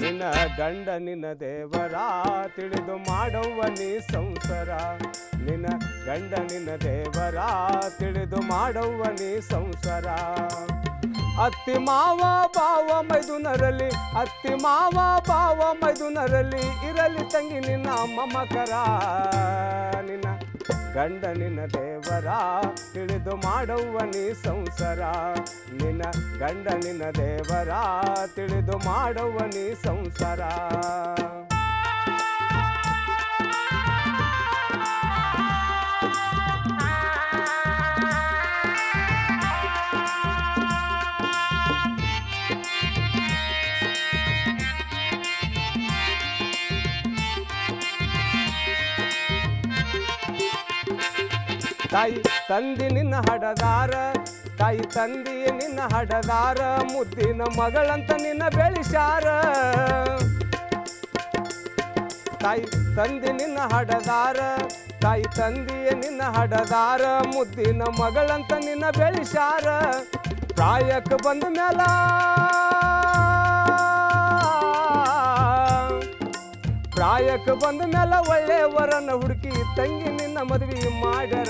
ನಿನ್ನ ಗಂಡ ನಿನ್ನ ದೇವರ ತಿಳಿದು ಮಾಡುವ ನೀ ಸಂಸಾರ ನಿನ್ನ ಗಂಡ ನಿನ್ನ ದೇವರ ತಿಳಿದು ಮಾಡುವ ನೀ ಸಂಸಾರ ಅತ್ತಿ ಮಾವ ಬಾವ ಮೈದುನರಲ್ಲಿ ಅತ್ತಿ ಮಾವ ಬಾವ ಮೈದುನರಲ್ಲಿ ಇರಲಿ ತಂಗಿ ನಿನ್ನ ಮಮಕರ ನಿನ್ನ ಗಂಡ ನಿನ್ನ ದೇವರ ತಿಳಿದು ಮಾಡುವ ನೀ ಸಂಸಾರ ನಿನ್ನ ಗಂಡ ನಿನ್ನ ದೇವರ ತಿಳಿದು ಮಾಡುವ ನೀ ಸಂಸಾರ ತಾಯಿ ತಂದಿ ನಿನ್ನ ಹಡದಾರ ತಾಯಿ ತಂದಿಯ ನಿನ್ನ ಹಡದಾರ ಮುದ್ದಿನ ಮಗಳಂತ ನಿನ್ನ ಬೆಳಿಸಾರ ತಾಯಿ ತಂದಿ ನಿನ್ನ ಹಡದಾರ ತಾಯಿ ತಂದಿಯ ನಿನ್ನ ಹಡದಾರ ಮುದ್ದಿನ ಮಗಳಂತ ನಿನ್ನ ಬೆಳಿಸಾರ ಪ್ರಾಯಕ್ಕೆ ಬಂದ ಮ್ಯಾಲ ಪ್ರಾಯಕ್ಕೆ ಬಂದ ಮೇಲೆ ಒಳ್ಳೆ ವರನ ಹುಡುಕಿ ತಂಗಿ ನಿನ್ನ ಮದುವೆ ಮಾಡ್ಯಾರ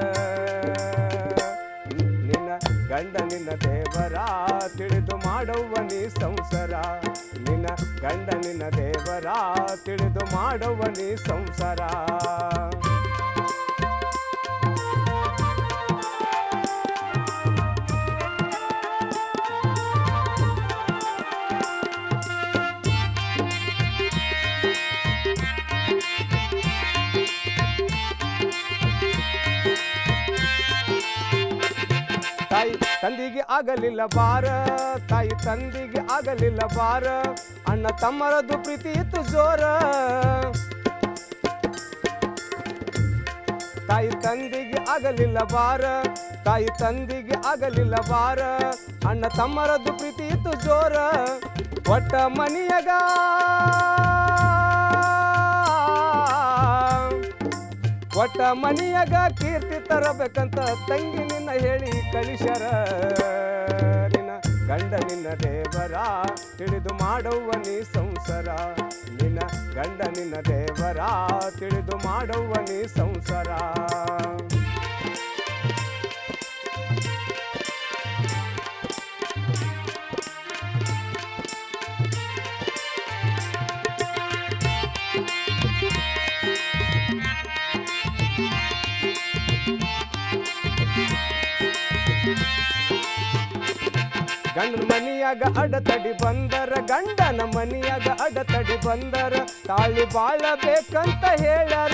ನಿನ್ನ ಗಂಡ ನಿನ್ನ ದೇವರ ತಿಳಿದು ಮಾಡುವ ನೀ ಸಂಸಾರ ನಿನ್ನ ಗಂಡ ನಿನ್ನ ದೇವರ ತಿಳಿದು ಮಾಡುವ ನೀ ಸಂಸಾರ ತಾಯಿ ತಂದಿಗೆ ಆಗಲಿಲ್ಲ ಬಾರ ತಾಯಿ ತಂದಿಗೆ ಆಗಲಿಲ್ಲ ಬಾರ ಅಣ್ಣ ತಮ್ಮರದು ಪ್ರೀತಿ ಇತ್ತು ಜೋರ ತಾಯಿ ತಂದಿಗೆ ಆಗಲಿಲ್ಲ ಬಾರ ತಾಯಿ ತಂದಿಗೆ ಆಗಲಿಲ್ಲ ಬಾರ ಅಣ್ಣ ತಮ್ಮರದು ಪ್ರೀತಿ ಇತ್ತು ಜೋರ ಒಟ್ಟ ಮನಿಯಗ ಒಟ್ಟ ಮನಿಯಾಗ ಕೀರ್ತಿ ತರಬೇಕಂತ ತಂಗಿ ನಿನ್ನ ಹೇಳಿ ಕಳಿಸ್ಯಾರ ನಿನ್ನ ಗಂಡ ನಿನ್ನ ದೇವರ ತಿಳಿದು ಮಾಡುವ ನೀ ಸಂಸಾರ ನಿನ್ನ ಗಂಡ ನಿನ್ನ ದೇವರ ತಿಳಿದು ಮಾಡುವ ನೀ ಸಂಸಾರ ಗಂಡನ ಮನಿಯಾಗ ಅಡತಡಿ ಬಂದರ ಗಂಡನ ಮನಿಯಾಗ ಅಡತಡಿ ಬಂದರ ತಾಳಿ ಬಾಳಬೇಕಂತ ಹೇಳ್ಯಾರ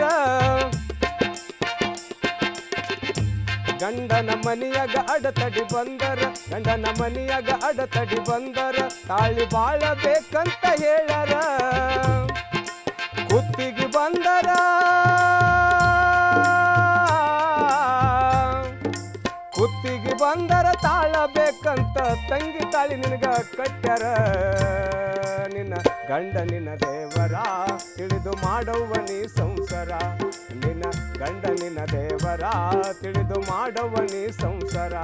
ಗಂಡನ ಮನಿಯಾಗ ಅಡತಡಿ ಬಂದರ ಗಂಡನ ಮನಿಯಾಗ ಅಡತಡಿ ಬಂದರ ತಾಳಿ ಬಾಳಬೇಕಂತ ಹೇಳ್ಯಾರ ಕುತ್ತಿಗೆ ಬಂದರ ಕುತ್ತಿಗೆ ಬಂದರ ತಾಳಬೇಕಂತ ತಂಗಿ ತಾಳಿ ನಿನಗ ಕಟ್ಟ್ಯಾರ ನಿನ್ನ ಗಂಡ ನಿನ್ನ ದೇವರ ತಿಳಿದು ಮಾಡುವ ನೀ ಸಂಸಾರ ನಿನ್ನ ಗಂಡ ನಿನ್ನ ದೇವರ ತಿಳಿದು ಮಾಡುವ ನೀ ಸಂಸಾರ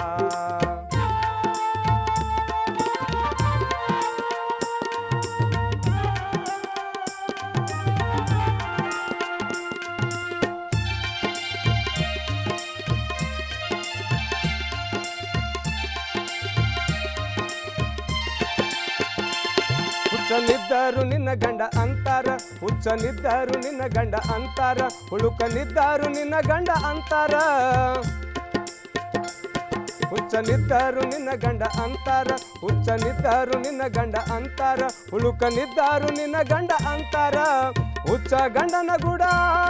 ಹುಚ್ಚನಿದ್ದರು ನಿನ್ನ ಗಂಡ ಅಂತಾರ ಹುಚ್ಚನಿದ್ದರು ನಿನ್ನ ಗಂಡ ಅಂತಾರ ಹುಳುಕನಿದ್ದರು ನಿನ್ನ ಗಂಡ ಅಂತಾರ ಹುಚ್ಚನಿದ್ದರು ನಿನ್ನ ಗಂಡ ಅಂತಾರ ಹುಚ್ಚನಿದ್ದರು ನಿನ್ನ ಗಂಡ ಅಂತಾರ ಹುಳುಕನಿದ್ದರು ನಿನ್ನ ಗಂಡ ಅಂತಾರ ಹುಚ್ಚ ಗಂಡನ ಗುಡ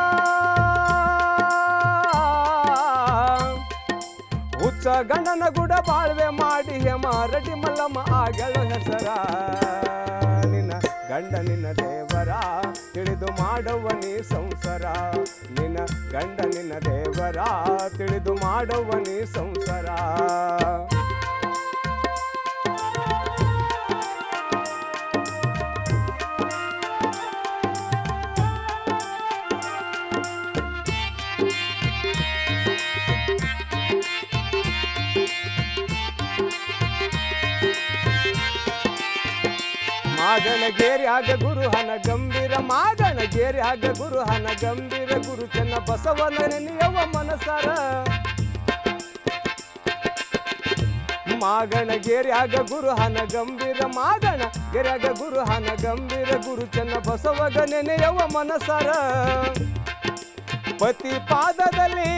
ಹುಚ್ಚ ಗಂಡನ ಗುಡ ಬಾಳ್ವೆ ಮಾಡಿ ಹೇಮ ರೆಡ್ಡಿ ಮಲ್ಲಮ್ಮ ಆಗೆಳು ಹೆಸರ ನಿನ್ನ ಗಂಡ ನಿನ್ನ ದೇವರ ತಿಳಿದು ಮಾಡುವ ನೀ ಸಂಸಾರ ನಿನ್ನ ಗಂಡ ನಿನ್ನ ದೇವರ ತಿಳಿದು ಮಾಡುವ ನೀ ಸಂಸಾರ ಮಾಗಣ ಗೇರ್ಯಾಗ ಗುರು ಹನ ಗಂಭೀರ ಮಾಗಣ ಗೇರ್ಯಾಗ ಗುರು ಹನ ಗಂಭೀರ ಗುರು ಚೆನ್ನ ಬಸವನ ನೆನೆಯವ ಮನಸಾರ ಮಾಗಣ ಗೆರ್ಯಾಗ ಗುರು ಹನ ಗಂಭೀರ ಮಾಗಣ ಗೆರ್ಯಾಗ ಗುರು ಹನ ಗಂಭೀರ ಗುರು ಚೆನ್ನ ಬಸವಗ ನೆನೆಯವ ಮನಸಾರ ಪತಿ ಪಾದದಲ್ಲಿ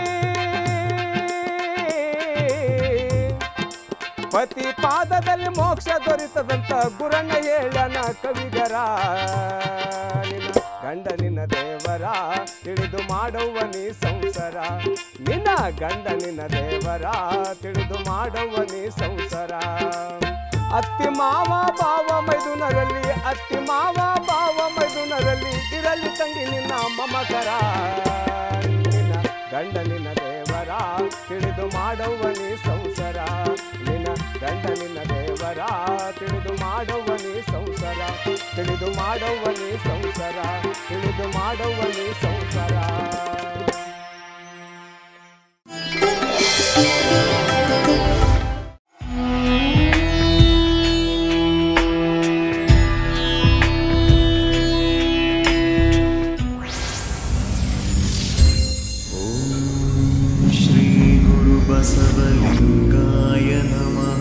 ಪತಿ ಪಾದದಲ್ಲಿ ಮೋಕ್ಷ ದೊರೆತದಂತ ಗುರಣ್ಣ ಹೇಳನ ಕವಿಗರ ನಿನ್ನ ಗಂಡ ನಿನ್ನ ದೇವರ ತಿಳಿದು ಮಾಡುವ ನೀ ಸಂಸಾರ ನಿನ್ನ ಗಂಡ ನಿನ್ನ ದೇವರ ತಿಳಿದು ಮಾಡುವ ನೀ ಸಂಸಾರ ಅತ್ತಿ ಮಾವ ಬಾವ ಮೈದುನರಲ್ಲಿ ಅತ್ತಿ ಮಾವ ಬಾವ ಮೈದುನರಲ್ಲಿ ಇರಲಿ ತಂಗಿ ನಿನ್ನ ಮಮಕರ ನಿನ್ನ ಗಂಡ ನಿನ್ನ ದೇವರ ತಿಳಿದು ಮಾಡುವ ನೀ ಸಂಸಾರ ನಿನ್ನ ಗಂಡ ನಿನ್ನ ದೇವರ ತಿಳಿದು ಮಾಡುವ ನೀ ಸಂಸಾರ ತಿಳಿದು ಮಾಡುವ ನೀ ಸಂಸಾರ ತಿಳಿದು ಮಾಡುವ ನೀ ಸಂಸಾರ श्रीगुरुबसवलिङ्गाय नमः